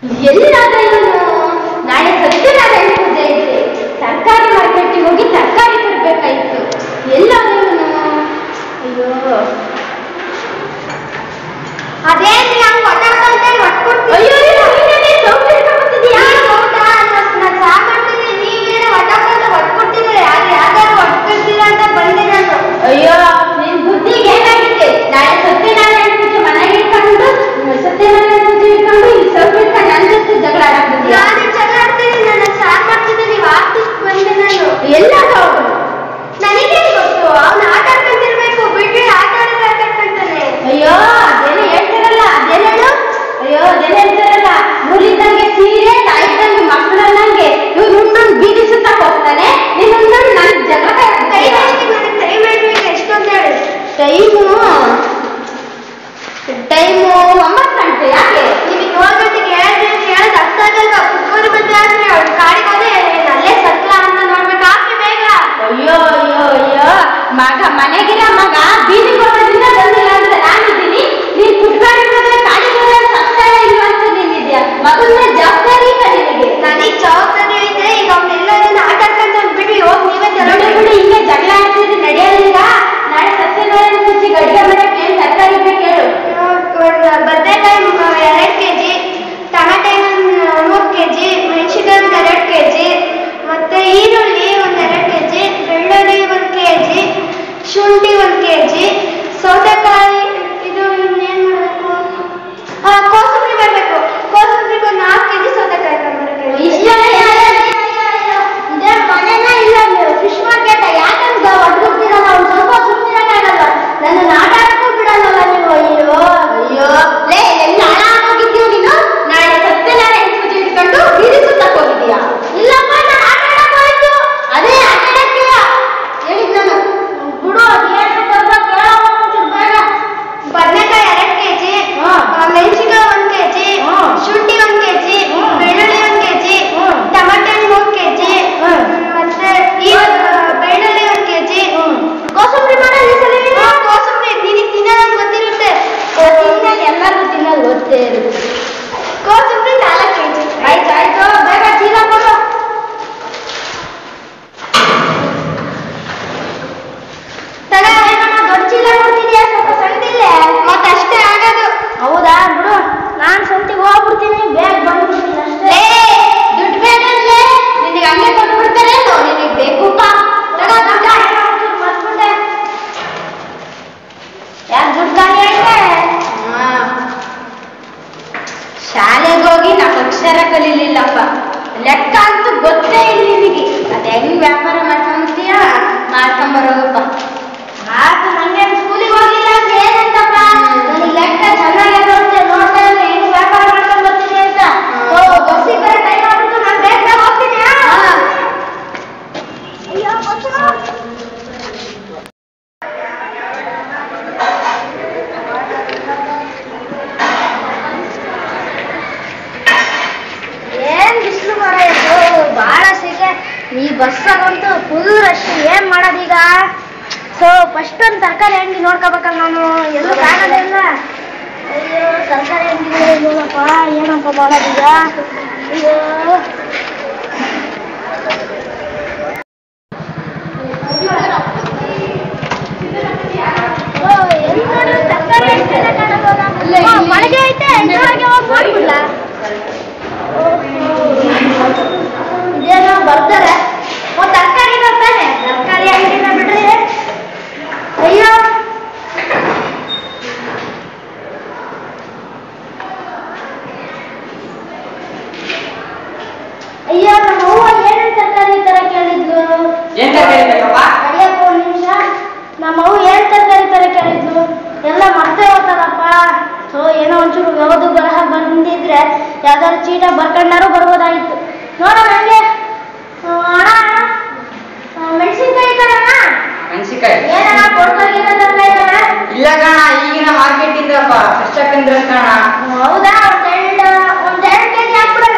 ಎಲ್ಲಾದ ಇವನು ನಾಳೆ ಸತ್ಯನಾರಾಯಣ ಪೂಜೆ ಇದೆ ತರಕಾರಿ ಮಾರ್ಕೆಟಿಗೆ ಹೋಗಿ ತರಕಾರಿ ತರಬೇಕಾಯ್ತು ಎಲ್ಲಾದ ಇವನು ಅಯ್ಯೋ ಅದೇ ನೀ ಹಂಗ್ ಒಟ್ಟಾಡ್ಕೊಂತ ಒಟ್ಕೊಡ್ತೀನಿ ಅಯ್ಯೋ ಅಯ್ಯೋ, ನೀನೇನೇ ಸೌಂಡ್ ಹಿಡ್ಕೊಂಡ್ಬಂದಿದ್ಯಾ? ನಾನು ಚಾ ಮಾಡ್ತೀನಿ ನೀವೇನು ಒಟ್ಟಾಡ್ಕೊಂತ ಒಟ್ಕೊಡ್ತಿದ್ರೆ ಯಾರು ಯಾವ್ದಾರು ಒಟ್ಕೊಡ್ತೀರಾ ಅಂತ ಬಂದೆ ನಾನು ಅಯ್ಯೋ ನಿನ್ ಬುದ್ಧಿಗೆ ಏನಾಗಿದೆ ನಾಳೆ ಸತ್ಯನಾರಾಯಣ ಪೂಜೆ ಮನೆಗೆ ಇಟ್ಕೊಂಡು ಸತ್ಯನಾರಾಯಣ ಪೂಜೆ ಇಟ್ಕೊಂಡು ಇಲ್ಲಿ ಸ್ವಲ್ಪ ಇಟ್ಕೊಂಡು ನನ್ನ ಜೊತೆ ಜಗಳ ಆಡಕ್ ಬಂದ್ಯಾ? ನಾನು ಜಗಳ ಆಡ್ತೀನಿ ನಾನು ಚಾ ಮಾಡ್ತಿದ್ದೆ ನೀವು ಆಫೀಸ್ ಬಂದೆ ನಾನು ಎಲ್ಲಾದ ಅವನು ನನಗೆ ಗೊತ್ತು ಅವ್ನು ಆಟ ಆಡ್ಕೊಂತಿರ್ಬೇಕು ಬಿಟ್ರೆ ಆಟ ಆಡಿದ್ರೆ ಆಟ ಆಡ್ಕೊಂತಾನೆ ಅಯ್ಯೋ ಅದೇನೋ ಹೇಳ್ತಾರಲ್ಲ ಅದೇನು ಹೇಳು ಅಯ್ಯೋ ಅದೇನು ಹೇಳ್ತಾರಲ್ಲ ನೂಲಿದ್ದಂಗೆ ಸೀರೆ ತಾಯಿದ್ದಂಗೆ ಮಕ್ಕಳನ್ನಂಗೆ ಇವ್ನು ಉಂಡು ಬೀದಿ ಸುತ್ತಕ್ ಹೋಗ್ತಾನೆ ನೀನು ಉಂಡು ನನ್ ಜಗಳ ಟೈಮ್ ಎಷ್ಟು ನನಗೆ ಟೈಮ್ ಹೇಳ್ಬೇಕು ಎಷ್ಟು ಅಂತ ಹೇಳಿ ಟೈಮು ಟೈಮು ಒಂಬತ್ತು ಗಂಟೆ ಯಾಕೆ ನಿಮಗೆ ಏಳು ಗಂಟೆಗೆ ಹೇಳಿದ್ರೆ ಹೇಳೋದು ಅರ್ಥ ಆಗಲ್ವಾ ಕುತ್ಕೊಂಡು ಬಂದ್ರೆ ಆದ್ರೆ ಅವ್ಳು ಕಾಡಿಗೆ ಹೋದ್ರೆ ಏನ್ ಅಲ್ಲೇ ಸತ್ಲ ಅಂತ ನೋಡ್ಬೇಕು ಹಾಕಿ ಬೇಗ ಅಯ್ಯೋ ಅಯ್ಯೋ ಅಯ್ಯೋ ಮಗ ಮನೆಗಿರ ಮಗ ಬೀದಿ ಹೋಗೋದ್ರಿಂದ ಬಂದಿಲ್ಲ ಅಂತ ನಾನಿದ್ದೀನಿ ನೀನ್ ಕುಟ್ಕೊಂಡಿರೋದ್ರೆ ಕಾಡಿಗೆ ಹೋದ್ರೆ ಸತ್ತಾಳ ಇಲ್ಲ ಅಂತ ನಿಂದಿದ್ಯಾ ಮಗನ ಜವಾಬ್ದಾರಿ ಇಲ್ಲ ನಿನಗೆ ನನಗೆ ಜವಾಬ್ದಾರಿ ಐತೆ ಈಗ ಅವ್ನು ಎಲ್ಲೋದನ್ನ ಆಟ ಆಡ್ಕೊಂತ ಬಿಡಿ ಹೋಗಿ ನೀವೇ ನೋಡಿ ತಗೊಂಡು ಬಿಡಿ ಹಿಂಗೆ ಜಗಳ ಆಡ್ತಿದ್ರೆ ನಡೆಯಲಿಲ್ಲ ನಾಳೆ ಸತ್ಯನಾರಾಯಣ ಪೂಜೆಗೆ ಅಡಿಗೆ ಮಾಡಕ್ಕೆ ಏನ್ ತರಕಾರಿ ಬೇಕು ಹೇಳು ಬದನೆಕಾಯಿ ಎರಡು ಕೆ ಜಿ ಟಮಾಟೆ ಒಂದು ಮೂರು ಕೆ ಜಿ ಮೆಣಸಿನ್ಕಾಯಿ ಒಂದು ಎರಡು ಕೆ ಜಿ ಮತ್ತು ಈರುಳ್ಳಿ ಒಂದು ಎರಡು ಕೆ ಜಿ ಬೆಳ್ಳುಳ್ಳಿ ಒಂದು ಕೆ ಜಿ ಶುಂಠಿ ಒಂದು ಕೆ ಜಿ ಸೌತೆಕಾಯಿ ಇದು ಇನ್ನೇನು ಮಾಡಬೇಕು ಹಾಂ ಕೋಸಂಬರಿ ಮಾಡಬೇಕು ಕೋಸಂಬರಿಗೆ ಒಂದು ನಾಲ್ಕು ಕೆ ಜಿ ಸೌತೆಕಾಯಿ ತಗೊಂಡ್ಬರಬೇಕು ಇಷ್ಟೆಲ್ಲ ಇದೇ ಮನೆನ ಇಲ್ಲ ಫಿಶ್ ಮಾರ್ಕೆಟ್ ಯಾಕಂತ ಹೊಡ್ಬಿಡ್ತೀರಲ್ಲ ಒಂದು ಸ್ವಲ್ಪ ಸುಮ್ಮನಿರಕ್ಕಾಗಲ್ಲ ನನ್ನ ಆಟ ಆಡಕ್ಕೂ ಬಿಡಲ್ಲಲ್ಲ ನೀವು ಅಯ್ಯೋ ಅಯ್ಯೋ ಲೇ ಎಲ್ಲ ಹಾಳಾಗೋಗಿದ್ಯೋ ನೀನು ನಾಳೆ ಸತ್ಯನಾರಾಯಣ ಪೂಜೆ ಇಟ್ಕೊಂಡು ಬೀದಿ ಸುತ್ತಕ್ ಹೋಗಿದ್ಯಾ ಇಲ್ಲಪ್ಪ ನಾನು ಆಟ ಆಡಕ್ ಹೋಯ್ತು ಅದೇ ಆಟ ಆಡಕ್ಕಿಲ್ಲ ಹೇಳಿದ್ ನಾನು ಬಿಡು ಅದೇನು ಸ್ವಲ್ಪ ಕೇಳೋ ಒಂಚೂರು ಬೇಡ ಬದನೆಕಾಯಿ ಎರಡು ಕೆ ಜಿ ಹಾ. ಮೆಣಸಿನ್ಕಾಯಿ ಒಂದು ಕೆ ಜಿ ಹಾ. ಶುಂಠಿ ಒಂದು ಕೆ ಜಿ ಹ್ಮ್. ಬೆಳ್ಳುಳ್ಳಿ ಒಂದು ಕೆ ಜಿ ಹ್ಮ್. ಟಮಾಟೆ ಮೂರು ಕೆ ಜಿ ಹ್ಮ್. ಮತ್ತೆ ಈ ಬೆಳ್ಳುಳ್ಳಿ ಒಂದು ಕೆ ಜಿ ಹ್ಮ್. ಕೋಸಂಬರಿ ಮಾಡೋದು ಈ ಸಲ ನೀನು? ಕೋಸಂಬರಿ ನಿನಗೆ ತಿನ್ನೋದು ಗೊತ್ತಿರುತ್ತೆ ತಿನ್ನೋದು ಎಲ್ಲರೂ ತಿನ್ನೋದು ಗೊತ್ತೇ ಇರುತ್ತೆ ಕೋಸಂಬರಿ ನಾಲ್ಕು ಕೆ ಜಿ ಆಯ್ತು ಆಯ್ತು ಬೇಗ ಚೀಲ ಕೊಡು ತಗ ಏನಮ್ಮ ದೊಡ್ಡ ಚೀಲ ಕೊಡ್ತಿದ್ಯಾ ಸ್ವಲ್ಪ ಸಣ್ಣದಿಲ್ಲ ಮತ್ತೆ ಅಷ್ಟೇ ಆಗೋದು ಹೌದಾ ಬಿಡು ನಾನ್ ಸಂತಿಗೆ ಹೋಗ್ಬಿಡ್ತೀನಿ ಬೇಗ ಬಂದ್ಬಿಡ್ತೀನಿ ಅಷ್ಟೇ ದುಡ್ಡು ಬೇಕಂದ್ರೆ ನಿನಗೆ ಹಂಗೆ ಕೊಟ್ಬಿಡ್ತಾರೆ ನಿನಗೆ ಬೇಕು ಪಾ ತಗೋ ದುಡ್ಡು ಮರ್ತ್ಬಿಟ್ಟೆ ಯಾಕೆ ದುಡ್ಡು ಖಾಲಿ ಆಯ್ತೆ ಶಾಲೆಗೆ ಹೋಗಿ ನಾಲ್ಕು ಅಕ್ಷರ ಕಲೀಲಿಲ್ಲಪ್ಪ ಲೆಕ್ಕ ಅಂತೂ ಗೊತ್ತೇ ಇಲ್ಲ ನಿನಗೆ ಅದ್ ಹೆಂಗ್ ವ್ಯಾಪಾರ ಮಾಡ್ಕೊಂಡ್ತೀಯ ಮಾಡ್ಕೊಂಬರೋಗಪ್ಪ ಆತು ನಂಗೆ ಸ್ಕೂಲಿಗೆ ಹೋಗಿಲ್ಲ ಅಂದ್ರೆ ಏನಂತಪ್ಪ ನನಗೆ ಲೆಕ್ಕ ಚೆನ್ನಾಗಿ ಬರುತ್ತೆ ನೋಡ್ತಾ ಇದ್ರೆ ಹೆಂಗ್ ವ್ಯಾಪಾರ ಮಾಡ್ಕೊಂಡು ಬರ್ತೀನಿ ಅಂತ ಓ ಬಸ್ಸಿಗೆ ಬರೋ ಟೈಮ್ ಆಗ್ಬಿಟ್ಟು ನಾನು ಬೇಗ ಹೋಗ್ತೀನಿ ಆ? ಅಯ್ಯೋ ಬಸ್ಸು. ಏನ್ ಬಿಸಿಲು ಮಾಡೋದು ಬಹಳ ಸೆಕೆ ಈ ಬಸ್ಸಾಗಂತೂ ಫುಲ್ ರಶ್ ಏನ್ ಮಾಡೋದೀಗ ಸೊ ಫಸ್ಟ್ ಒಂದು ತರಕಾರಿ ಅಂಗಡಿ ನೋಡ್ಕೋಬೇಕಲ್ಲ ನಾನು ಎಲ್ಲೂ ಕಾಣೋದೇ ಇಲ್ಲ ಅಯ್ಯೋ ತರಕಾರಿ ಅಂಗಡಿ ಇಲ್ಲಪ್ಪ ಏನಪ್ಪ ಮಾಡೋದೀಗ ಅಯ್ಯೋ ಓ, ಎಲ್ಲಿ ನೋಡಿದ್ರು ತರಕಾರಿ ಅಂಗಡಿನೇ ಕಾಣೋದಲ್ಲ. ಓ, ಮಳೆಗೆ ಐತೆ ಇದ್ರೊಳಗೆ ಹೋಗಿ ನೋಡ್ಬಿಡ್ಲಾ ಇದೇನೋ ಬರ್ತಾರೆ ಓ ತರಕಾರಿ ಬರ್ತಾನೆ ತರಕಾರಿ ಅಂಗಡಿನ ಬಿಡ್ರಿ ಅಯ್ಯೋ ಅಯ್ಯೋ ನಮ್ಮ ಅವ್ವ ಏನೇನ್ ತರಕಾರಿ ತರ ಕೇಳಿದ್ಲು ಏನ್ ತರಕಾರಿ ಬೇಕಪ್ಪ ಅಡಿಯಪ್ಪ ಒಂದ್ ನಿಮಿಷ ನಮ್ಮ ಅವ್ವ ಏನ್ ತರಕಾರಿ ತರ ಕೇಳಿದ್ಲು ಎಲ್ಲ ಮರ್ತೇ ಹೋಗ್ತಾರಪ್ಪ ಸೊ ಏನೋ ಒಂಚೂರು ಯಾವುದು ಬರಹ ಬಂದಿದ್ರೆ ಯಾವ್ದಾದ್ರು ಚೀಟ ಬರ್ಕೊಂಡಾರು ಬರ್ಬೋದಾಗಿತ್ತು ನೋಡೋಣ ಹಂಗೆ ಆ, ಅಣ್ಣ ಆ, ಮೆಣಸಿನ್ಕಾಯಿ ಇದ್ದಾರಣ್ಣ ಮೆಣಸಿನ್ಕಾಯಿ ಏನಣ್ಣ ಕೊಡ್ತೋಗಿರೋ ತರಕಾರಿ ಇದ್ದಾವೆ ಇಲ್ಲ ಕಣ ಈಗಿನ ಮಾರ್ಕೆಟ್ ಇಂದಪ್ಪ ಫ್ರೆಶ್ ಬಂದ್ರ ಕಣ ಹೌದಾ ಒಂದ್ ಎರಡು ಒಂದ್ ಎರಡು ಕೆ ಜಿ ಹಾಕ್ಬಿಡೋಣ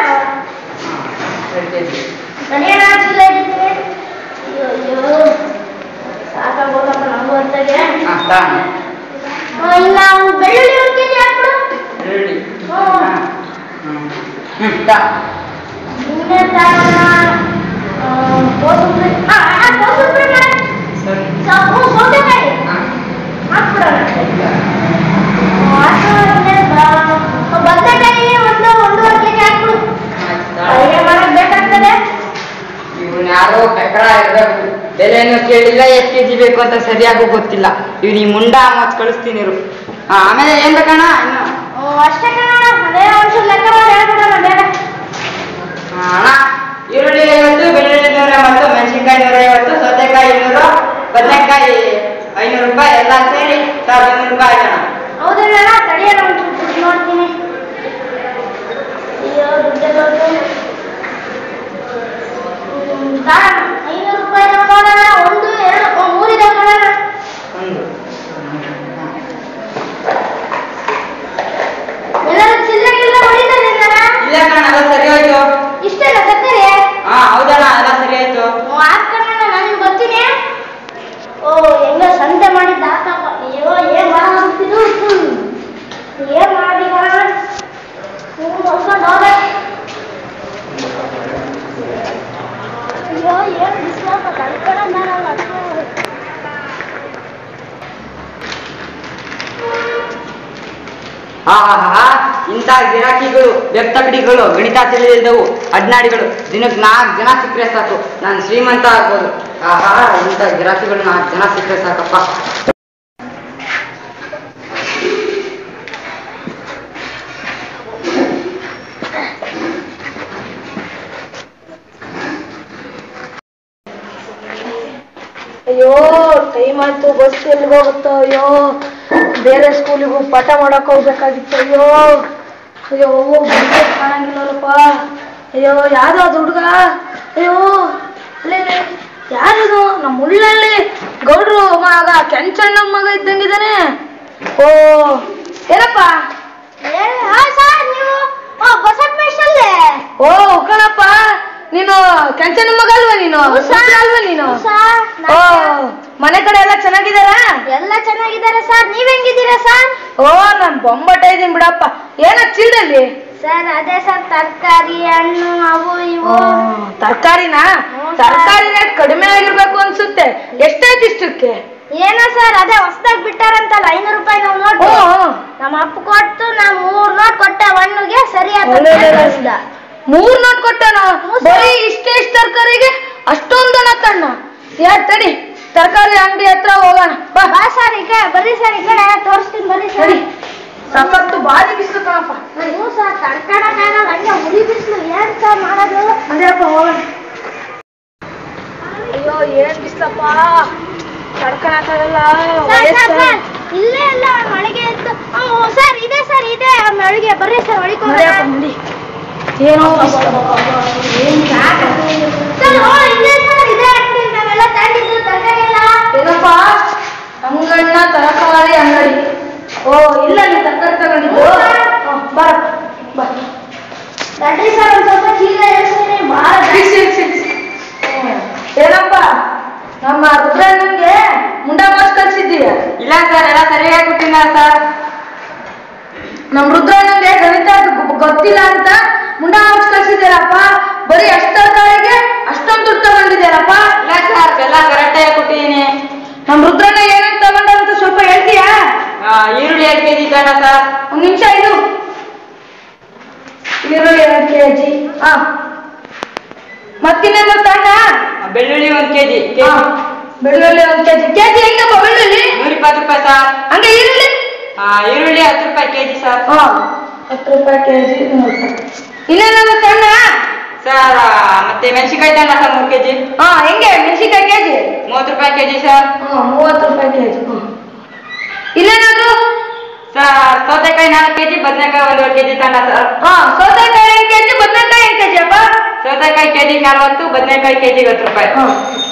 ನಡೆಯೋಣ ಚೀಲ ಇಟ್ಟಿರ್ತೀನಿ ಅಯ್ಯೋ ಅಯ್ಯೋ ಸಾಕಾಗೋದಪ್ಪ ನಮಗೂ ಹೊತ್ತಾಗೆ ಹಾ ತಾಣ ಆ, ಇಲ್ಲ ಒಂದ್ ಬೆಳ್ಳುಳ್ಳಿ ಒಂದ್ ಕೆ ಜಿ ಹಾಕ್ಬಿಡು ಈರುಳ್ಳಿ ಹ್ಮ್. ಹಾ. ಹ್ಮ್. ನಿನ್ನೆ ತಗೋಣ ಕೋಸಂಬರಿ ಆ, ಆ, ಕೋಸಂಬರಿ ಮಾಡಿ ಸರಿ ಸ- ಹ್ಞೂ, ಸೌತೆಕಾಯಿ ಹಾ. ಹಾಕ್ಬಿಡೋಣ ಬದನೆಕಾಯಿ ಒಂದು ಒಂದೂವರೆ ಕೆಜಿ ಹಾಕ್ಬಿಡು ಅಡುಗೆ ಮಾಡಕ್ ಬೇಕಾಗ್ತದೆ ಇವನ್ ಯಾರೋ ಬೆಕರ ಇರ್ಬೇಕು ಬೆಲೆನೂ ಕೇಳಿಲ್ಲ ಎಷ್ಟು ಕೆಜಿ ಬೇಕು ಅಂತ ಸರಿಯಾಗೂ ಗೊತ್ತಿಲ್ಲ ಇವ್ರು ಈ ಮುಂಡ ಮತ್ ಕಳಿಸ್ತೀನಿ ಇರು ಆ, ಆಮೇಲೆ ಏನ್ ಬೇಕಣ್ಣ ಇನ್ನು ಹ್ಞೂ, ಅಷ್ಟೇ ಕಣಣ್ಣ ಅದೇ ಒಂಚೂರು ಲೆಕ್ಕ ಮಾಡಿ ಹೇಳ್ಬಿಡೋಣ ಬೇಡ ಆ, ಅಣ್ಣ ಈರುಳ್ಳಿ ಐವತ್ತು ಬೆಳ್ಳುಳ್ಳಿ ನೂರ ಐವತ್ತು ಮೆಣಸಿನ್ಕಾಯಿ ನೂರ ಐವತ್ತು ಸೌತೆಕಾಯಿ ಇನ್ನೂರು ಬದನೆಕಾಯಿ ಐನೂರು ರೂಪಾಯಿ ಎಲ್ಲ ಸೇರಿ ಸಾವಿರದ ಇನ್ನೂರು ರೂಪಾಯಿ ಆಯ್ತಣ್ಣ ಹೌದಣ್ಣ ತಡಿಯೋಣ ಒಂಚೂರು ದುಡ್ಡು ನೋಡ್ತೀನಿ ಅಯ್ಯೋ ದುಡ್ಡೆಲ್ಲೋದು ಹ್ಮ್, ತಾಳಣ್ಣ. ಐನೂರು ರೂಪಾಯಿ ನೋಡೋಣ ಒಂದು ಎರಡು ಓ, ಮೂರಿದೆ ನೋಡೋಣ ಒಂದು ಎಲ್ಲರೂ ಚಿಲ್ಲರೆ ಗಿಲ್ಲರೆ ಹೊಡಿತಾರೆ ಅಣ್ಣ? ಇಲ್ಲ ಕಣ ಎಲ್ಲ ಸರಿ ಹೋಯ್ತು ಇಷ್ಟೆಲ್ಲ ಸಕ್ಕರೆ ಹಾ ಹೌದಣ್ಣ ಎಲ್ಲ ಸರಿ ಆಯ್ತು ಹಾಕಣ್ಣ ನಾನು ಬರ್ತೀನಿ ಓ ಹೆಂಗ ಸಂತೆ ಮಾಡಿದ್ದ ಆತಪ್ಪ ಅಯ್ಯೋ ಏನ್ ಮಾಡ್ತಿದ್ದು ಏನ್ ಮಾಡಿದ ಹ್ಞೂ ನೋಡ್ಕೊಂಡು ಹೋಗ ಅಯ್ಯೋ ಏನ್ ಬಿಸ್ಲಪ್ಪ ಕಳ್ಕೊಳ ನಾನು ಹಾ ಹಾ ಹಾ ಇಂಥ ಗಿರಾಕಿಗಳು ವ್ಯಕ್ತಕಡಿಗಳು ಗಣಿತ ತಿಳಿದಿದ್ದವು ಅಡ್ನಾಡಿಗಳು ದಿನಕ್ಕೆ ನಾಲ್ಕು ಜನ ಸಿಕ್ಕರೆ ಸಾಕು ನಾನು ಶ್ರೀಮಂತ ಆಗ್ಬೋದು ಆಹಾ ಇಂಥ ಗಿರಾಕಿಗಳು ನಾಲ್ಕು ಜನ ಸಿಕ್ಕರೆ ಸಾಕಪ್ಪ ಅಯ್ಯೋ ಟೈಮ್ ಆಯ್ತು ಬಸ್ ಎಲ್ಲಿಗೆ ಹೋಗುತ್ತೋ ಅಯ್ಯೋ ಬೇರೆ ಸ್ಕೂಲಿಗೂ ಪಾಠ ಮಾಡಕ್ ಹೋಗ್ಬೇಕಾಗಿತ್ತು ಅಯ್ಯೋ ಅಯ್ಯೋ ಬಸ್ಸೇ ಕಾಣಂಗಿಲ್ಲಲ್ಲಪ್ಪ ಅಯ್ಯೋ ಯಾವ್ದು ಅದು ಹುಡುಗ ಅಯ್ಯೋ ಅಲ್ಲೇ ಯಾರಿದು ನಮ್ಮ ಉಳ್ಳಳ್ಳಿ ಗೌಡ್ರು ಮಗ ಕೆಂಚಣ್ಣ ಮಗ ಇದ್ದಂಗಿದ್ದಾನೆ ಓ ಏನಪ್ಪ ನೀವು ಬಸಟ್ ಮೇಷಲ್ಲೇ ಓ ಕಣಪ್ಪ ನೀನು ಕೆಂಚನ ಮಗ ಅಲ್ವಾ ನೀನು ಹುಸ್ರ ಅಲ್ವಾ ನೀನು ಓ ಮನೆ ಕಡೆ ಎಲ್ಲ ಚೆನ್ನಾಗಿದಾರಾ ಎಲ್ಲ ಚೆನ್ನಾಗಿದ್ದಾರೆ ಸರ್ ನೀವ್ ಹೆಂಗಿದ್ದೀರಾ ಸರ್ ಓ ನಾನ್ ಬೊಂಬಟ ಇದೀನಿ ಬಿಡಪ್ಪ ಏನ ಚೀಲದಲ್ಲಿ ಸರ್ ಅದೇ ಸರ್ ತರಕಾರಿ ಹಣ್ಣು ಅವು ಇವು ತರಕಾರಿನ ಹ್ಞೂ ಸರ್. ತರಕಾರಿ ರೇಟ್ ಕಡಿಮೆ ಆಗಿರ್ಬೇಕು ಅನ್ಸುತ್ತೆ ಎಷ್ಟಾಯ್ತು ಇಷ್ಟಕ್ಕೆ ಏನೋ ಸರ್ ಅದೇ ಹೊಸ್ದಾಗ್ ಬಿಟ್ಟಾರಂತಲ್ಲ ಐನೂರು ರೂಪಾಯಿ ನಾವು ನೋಟ್ ಹ್ಞೂ ಹ್ಞೂ. ನಮ್ಮ ಅಪ್ಪ ಕೊಟ್ಟು ನಾವು ಮೂರ್ ನೋಟ್ ಕೊಟ್ಟೆ ಹಣ್ಣುಗೆ ಸರಿ ಆಯ್ತು ಅಂತ ಒಳ್ಳೆ ಕಳ್ಸ್ದ. ಮೂರ್ ನೋಟ್ ಕೊಟ್ಟನ ಹ್ಞೂ ಸರ್. ಬರೀ ಇಷ್ಟೇ ಇಷ್ಟ ತರಕಾರಿಗೆ ಅಷ್ಟೊಂದು ಹಣ ಕಣ್ಣ ಯಾರ್ ತಡಿ ತರಕಾರಿ ಅಂಗಡಿ ಹತ್ರ ಹೋಗೋಣ ಬಾ ಬಾ ಸರ್ ಈ ಕಡೆ ಬರ್ರಿ ಸರ್ ಈ ಕಡೆ ತೋರಿಸ್ತೀನಿ ಬರ್ರಿ ಸರ್ ಸರಿ ಸಖತ್ತು ಭಾರಿ ಬಿಸಿಲು ಕಣಪ್ಪ ಹ್ಞೂ ಸರ್ ತಡ್ಕೊಳಕ್ಕಾಗಲ್ಲ ಹಂಗೆ ಉರಿ ಬಿಸಿಲು ಏನ್ ಸರ್ ಮಾಡೋದು ಅದೇಪ್ಪ ಹೋಗೋಣ ಅಯ್ಯೋ ಏನ್ ಬಿಸ್ಲಪ್ಪ ತಡ್ಕೊಳಕ್ಕಾಗಲ್ಲ ಸರ್, ಸರ್, ಸರ್, ಇಲ್ಲೇ ಎಲ್ಲ ಮಳಿಗೆ ಇತ್ತು ಹ್ಞೂ, ಸರ್ ಇದೆ ಸರ್ ಇದೆ ಆ ಮಳಿಗೆ ಬರ್ರಿ ಸರ್ ಹೊಡಿಕೊಂಡು ಏನೋ ಬಿಸ್ಲು ಏನ್ ಸರ್ ಓ ಇದೆ ಸರ್ ಇದೆ ಅಂಗಡಿ ನಾವೆಲ್ಲ ತಗೊಂಡಿದ್ದು ತರಕಾರಿ ಎಲ್ಲ ಏನಪ್ಪ ಅಂಗಣ್ಣ ತರಕಾರಿ ಅಂಗಡಿ ಓ ಇಲ್ಲ ನೀವು ತರಕಾರಿ ತಗೊಂಡಿದ್ದು ಹ್ಮ್, ಬಾರಪ್ಪ ಬಾ ತಡ್ರಿ ಸರ್ ಒಂದ್ ಸ್ವಲ್ಪ ಚೀಲ ಎಳ್ಸ್ತೀನಿ ಭಾಳ ಬಿಸಿ, ಬಿಸಿ, ಬಿಸಿ. ಹ್ಮ್. ಏನಪ್ಪ ನಮ್ಮ ರುದ್ರಣ್ಣಂಗೆ ಮುಂಡ ಮಾಸ್ ಕಳ್ಸಿದ್ದೀಯ ಇಲ್ಲ ಸರ್ ಎಲ್ಲ ಸರಿಯಾಗಿ ಕೊಟ್ಟಿಲ್ಲ ಸರ್ ನಮ್ ರುದ್ರಣ್ಣಂಗೆ ಗಣಿತ ಗೊ- ಗೊತ್ತಿಲ್ಲ ಅಂತ ಮುಂಡ ಮಾಸ್ ಕಳ್ಸಿದ್ದೀರಪ್ಪ ಬರೀ ಅಷ್ಟ ತರಕಾರಿಗೆ ಅಷ್ಟೊಂದು ದುಡ್ಡು ತಗೊಂಡಿದ್ದೀರಪ್ಪ ಇಲ್ಲ ಸರ್ ಎಲ್ಲ ಕರೆಕ್ಟಾಗಿ ಕೊಟ್ಟಿದ್ದೀನಿ ನಮ್ ರುದ್ರಣ್ಣ ಏನೇನ್ ತಗೊಂಡಂತ ಸ್ವಲ್ಪ ಹೇಳ್ತೀಯಾ ಆ, ಈರುಳ್ಳಿ ಎರಡು ಕೆಜಿ ಬೇಡ ಸರ್ ಒಂದ್ ನಿಮಿಷ ಇದು ಈರುಳ್ಳಿ ಎರಡು ಕೆ ಜಿ ಹಾ ಮತ್ತಿನ್ನೇನು ತಣ್ಣ ಆ, ಬೆಳ್ಳುಳ್ಳಿ ಒಂದು ಕೆಜಿ ಹಾ, ಬೆಳ್ಳುಳ್ಳಿ ಒಂದ್ ಕೆಜಿ ಕೆಜಿ ಹೆಂಗಪ್ಪ ಬೆಳ್ಳುಳ್ಳಿ ನೂರ ಇಪ್ಪತ್ತು ರೂಪಾಯಿ ಸರ್ ಹಂಗೆ ಈರುಳ್ಳಿ ಆ, ಈರುಳ್ಳಿ ಹತ್ತು ರೂಪಾಯಿ ಕೆಜಿ ಸರ್ ಹಾ ಹತ್ತು ರೂಪಾಯಿ ಕೆಜಿ ಇನ್ನೇನಾದ್ರು ತಣ್ಣ ಸರ್ ಆ, ಮತ್ತೆ ಮೆಣಸಿನ್ಕಾಯಿ ತಗೊಂಡ ಸರ್ ಮೂರು ಕೆಜಿ ಹಾ ಹೆಂಗೆ ಮೆಣಸಿನ್ಕಾಯಿ ಕೆಜಿ ಮೂವತ್ತು ರೂಪಾಯಿ ಕೆಜಿ ಸರ್ ಹಾ ಮೂವತ್ತು ರೂಪಾಯಿ ಕೆಜಿ ಇನ್ನೇನಾದ್ರು ಸರ್ ಸೌತೆಕಾಯಿ ನಾಲ್ಕು ಕೆಜಿ ಬದನೆಕಾಯಿ ಒಂದೂವರೆ ಕೆಜಿ ತಗೊಂಡ ಸರ್ ಹಾ ಸೌತೆಕಾಯಿ ಹೆಂಗ್ ಕೆಜಿ ಬದನೆಕಾಯಿ ಹೆಂಗ್ ಕೆಜಿ ಅಪ್ಪ ಸೌತೆಕಾಯಿ ಕೆಜಿ ನಲ್ವತ್ತು ಬದನೆಕಾಯಿ ಕೆಜಿಗೆ ಹತ್ತು ರೂಪಾಯಿ ಹಾ.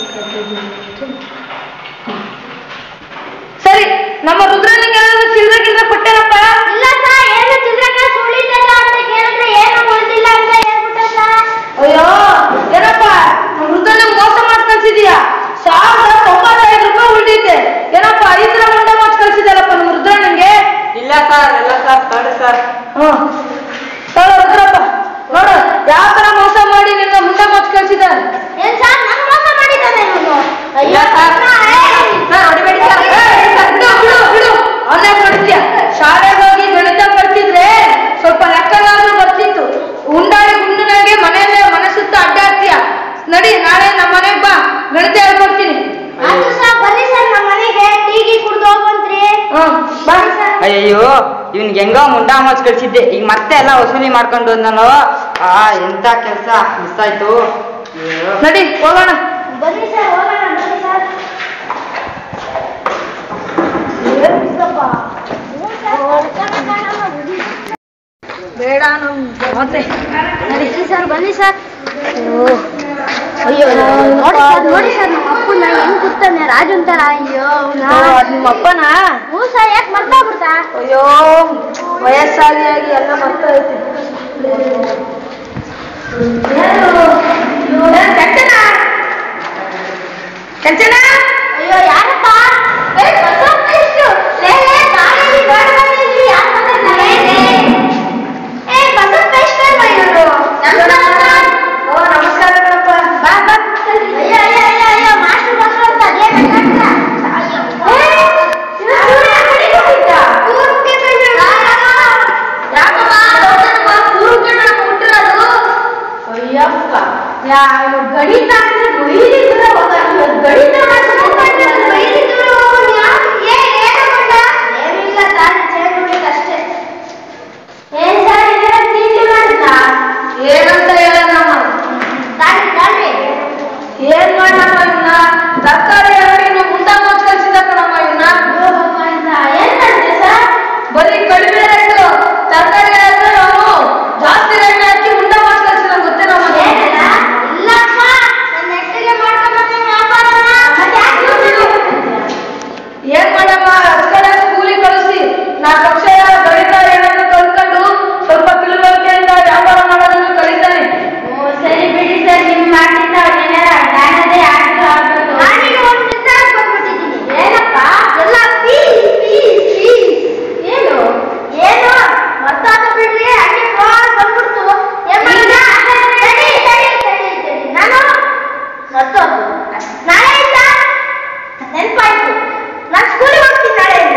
ಸರಿ ನಮ್ಮ ರುದ್ರನಿಗೆ ಏನಾದ್ರು ಚಿಲ್ಲರೆ ಗಿಲ್ರೆ ಕೊಟ್ಟೇನಪ್ಪ ಇಲ್ಲ ಸರ್ ಏನು ಚಿಲ್ಲರೆ ಕಾಸು ಉಳಿತಲ್ಲ ಅಂತ ಕೇಳಿದ್ರೆ ಏನು ಉಳಿದಿಲ್ಲ ಅಂತ ಹೇಳ್ಬಿಟ್ಟ ಸರ್ ಅಯ್ಯೋ ಏನಪ್ಪ ನಮ್ಮ ರುದ್ರನಿಗೆ ಮೋಸ ಮಾಡಿ ಕಳ್ಸಿದೀಯಾ ಸಾವಿರದ ತೊಂಬತ್ತೈದು ರೂಪಾಯಿ ಉಳಿದೈತೆ ಏನಪ್ಪ ಐದರ ಮುಂಡ ಮಾಡಿ ಕಳ್ಸಿದ್ಯಲ್ಲಪ್ಪ ನಮ್ಮ ರುದ್ರನಿಗೆ ಇಲ್ಲ ಸರ್ ಎಲ್ಲ ಸರ್ ತಗೊಳ್ಳಿ ಸರ್ ಹ್ಮ್ ತಗೊಳ್ಳೋ ರುದ್ರಪ್ಪ ನೋಡು ಅಯ್ಯೋ ಸರ್ ಸರ್ ಹೊಡಿಬೇಡಿ ಸರ್ ಬಿಡು ಬಿಡು ಬಿಡು ಅವನೇ ಕೊಡ್ತೀಯ ಶಾಲೆಗೆ ಹೋಗಿ ಗಣಿತ ಕಲ್ತಿದ್ರೆ ಸ್ವಲ್ಪ ಲೆಕ್ಕನಾದ್ರೂ ಬರ್ತಿತ್ತು ಉಂಡಾಡಿ ಗುಂಡಿನಂಗೆ ಮನೆಯಲ್ಲೇ ಮನೆ ಸುತ್ತ ಅಡ್ಡಾಡ್ತೀಯ ನಡಿ ನಾಳೆ ನಮ್ಮ ಮನೆಗೆ ಬಾ ಗಣಿತ ಹೇಳ್ಕೊಡ್ತೀನಿ ಆಯ್ತು ಸರ್ ಬನ್ನಿ ಸರ್ ನಮ್ಮ ಮನೆಗೆ ಟೀಗಿ ಕುಡ್ದು ಹೋಗ್ಬಂತ್ರಿ ಹ್ಮ್ ಬಾ ಅಯ್ಯಯ್ಯೋ ಇವ್ನಿಗೆ ಹೆಂಗೋ ಮುಂಡಾ ಮೋಚ್ ಕಳ್ಸಿದ್ದೆ ಈಗ ಮತ್ತೆ ಎಲ್ಲ ವಸೂಲಿ ಮಾಡ್ಕೊಂಡು ನಾನು ಆ ಎಂತ ಕೆಲಸ ಮಿಸ್ ಆಯ್ತು ಅಯ್ಯೋ. ನಡಿ ಹೋಗೋಣ ಬನ್ನಿ ಸರ್ ಹೋಗೋಣ ಬನ್ನಿ ಸರ್ ಬೇಡ ನಮ್ ಮತ್ತೆ ಬನ್ನಿ ಸರ್ ಬನ್ನಿ ಸರ್ ಅಯ್ಯೋ ನೋಡಿ ಸರ್ ನೋಡಿ ಸರ್ ನಮ್ಮ ಅಪ್ಪನ ಹೆಂಗ್ ಕೂತಾನೆ ರಾಜು ಅಂತಾರ ಅಯ್ಯೋ ನಿಮ್ಮ ಅಪ್ಪನ ಹ್ಞೂ ಸರ್ ಯಾಕೆ ಮರ್ತೋಗ್ಬಿಡ್ತಾ ಅಯ್ಯೋ ವಯಸ್ಸಾಗಿ ಆಗಿ ಎಲ್ಲ ಮರ್ತೈತಿ ಕಂಚನ ಕಂಚನ ಅಯ್ಯೋ ಯಾರಪ್ಪ ಏ ಬಸವಪ್ಪ ಎಷ್ಟು ಲೇ ಲೇ ಗಾಳಿಲಿ ಗಾಡಿ ಬಂದಿದ್ವಿ ಯಾರು ಮಾತಾಡ್ತಾರೆ ಏ ಬಸವಪ್ಪ ಎಷ್ಟು ಇವರು ಓ ನಮಸ್ಕಾರ ಕಣಪ್ಪ ಬಾ ಬಾ ಅಯ್ಯೋ ಅಯ್ಯೋ ಅಯ್ಯೋ ಅಯ್ಯೋ ಮಾಸ್ಟರ್ ಮಾಸ್ಟರ್ ಅಂತ ಅದೇ ಬೇಕಾಗ್ತಾ ಅಯ್ಯಪ್ಪ ಯಾ ಗಣಿತ ಅಂದ್ರೆ ಬೈಲಿ ದೂರ ಹೋಗಲ್ಲ ಗಣಿತ ಏನಂತ ಹೇಳೋಣಮ್ಮ ಏನ್ ಮಾಡಮ್ಮ ಇವನ್ನ ತರಕಾರಿ ಅಂಗಡಿನ ಮುಂಡ ಮೋಚ್ ಕಳ್ಸಿದ ಕಣಮ್ಮ ಇವನ್ನ ಬರೀ ಕಡಿಮೆ ರೇಟು ತರಕಾರಿ ಅಂದ್ರೆ ಅವನು ಜಾಸ್ತಿ ರೇಟ್ ಹಾಕಿ ಮುಂಡ ಮೋಚ್ ಕಳ್ಸಿದ ಗೊತ್ತೇನಮ್ಮ ಏನ್ ಮಾಡಮ್ಮ ಕಡೆ ಸ್ಕೂಲಿಗೆ ಕಳಿಸಿ ನಾಲ್ಕು ಅಕ್ಷರ ಗಣಿತ ಏನಾದ್ರು ಕಲ್ತ್ಕೊಂಡು ಸ್ವಲ್ಪ ತಿಳುವಳಿಕೆಯಿಂದ ವ್ಯಾಪಾರ ಮಾಡೋದನ್ನು ಕಲಿತಾನೆ ಸರಿ ಬಿಡಿ ಸರ್ ನಿಮ್ ಮಾಡಿದ್ದ ಅವನ್ನೆಲ್ಲ ಜ್ಞಾನದೇ ಆಡ್ತು ಆಗ್ಬಿಟ್ಟು ಏನಪ್ಪ ಎಲ್ಲ ಫೀಸ್ ಫೀಸ್ ಫೀಸ್ ಏನು ಏನು ಮತ್ತಾದ ಬಿಡ್ರಿ ಹಂಗೆ ಫೋನ್ ಬಂದ್ಬಿಡ್ತು ಏನ್ ಮಾಡೋಣ ತಡಿ ತಡಿ ತಡಿ ತಡಿ ನಾನು ಮತ್ತೊಂದು ನಾಳೆಯಿಂದ ನೆನ್ಪಾಯ್ತು ನಾನು ಸ್ಕೂಲಿಗೆ ಹೋಗ್ತೀನಿ ನಾಳೆಯಿಂದ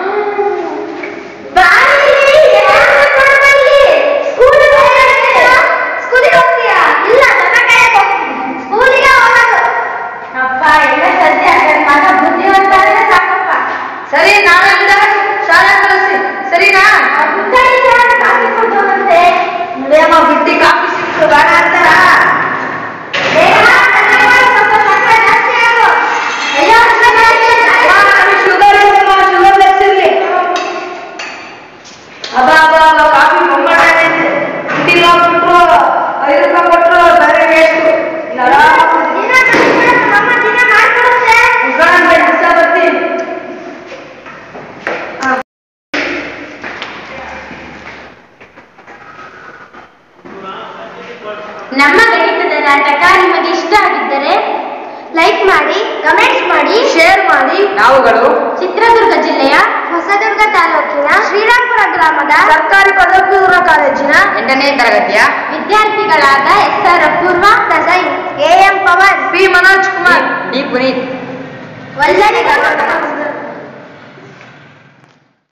ಸ್ಕೂಲಿಗೆ ಹೋಗ್ತೀಯಾ ಇಲ್ಲ ನನ್ನ ಕೈಯಾಗ ಹೋಗ್ತೀನಿ ಸ್ಕೂಲಿಗೆ ಹೋಗೋದು ಅಪ್ಪ ಎಲ್ಲ ಸದ್ಯ ನನ್ನ ಮಗ ಬುದ್ಧಿವಂತ ಅಂದ್ರೆ ಸಾಕಪ್ಪ ಸರಿ ನಾಳೆಯಿಂದ ಶಾಲೆ ಕಳಿಸಿ ಸರಿನಾ ಬುದ್ಧಿ ಕಾಫಿ ಕೊಟ್ಟೋಗಂತೆ ನಡೆಯಮ್ಮ ಬಿಟ್ಟಿ ಕಾಫಿ ಸಿಕ್ತು ಬೇಡ ಅಂತಾರ ಬೇಗ ಕನ್ನಡ ಸ್ವಲ್ಪ ಕನ್ನಡ ಜಾಸ್ತಿ ಆಗು ಅಯ್ಯೋ ಶುಗರ್ ಶುಗರ್ ಲೆಸ್ ಇರ್ಲಿ ಅದ ಅದ ಅದ ಕಾಫಿ ಬಂಗಾಳ ಐತೆ ಇಂಟಿಗೆ ಹೋಗ್ಬಿಟ್ರು ಐದು ರೂಪಾಯಿ ಕೊಟ್ರು ಬೇರೆ ವೇಸ್ಟ್ ದಿನ ನಮ್ಮ ದಿನ ಮಾಡ್ಕೊಡುತ್ತೆ ದಿವಸ ಬರ್ತೀನಿ ನಮ್ಮ ಗಣಿತದ ನಾಟಕ ನಿಮಗೆ ಇಷ್ಟ ಆಗಿದ್ದರೆ ಲೈಕ್ ಮಾಡಿ ಕಮೆಂಟ್ಸ್ ಮಾಡಿ ಶೇರ್ ಮಾಡಿ ನಾವುಗಳು ಚಿತ್ರದುರ್ಗ ಜಿಲ್ಲೆಯ ಹೊಸದುರ್ಗ ತಾಲೂಕಿನ ಶ್ರೀರಾಮ್ಪುರ ಗ್ರಾಮದ ಸರ್ಕಾರಿ ಪದವಿ ಪೂರ್ವ ಕಾಲೇಜಿನ ಎಂಟನೇ ತರಗತಿಯ ವಿದ್ಯಾರ್ಥಿಗಳಾದ ಎಸ್ ಆರ್ ಅಪೂರ್ವ ಪ್ರಸೈನ್ A M Pavan P Manoj Kumar D Puneeth ವಲ್ಲರಿಗಳು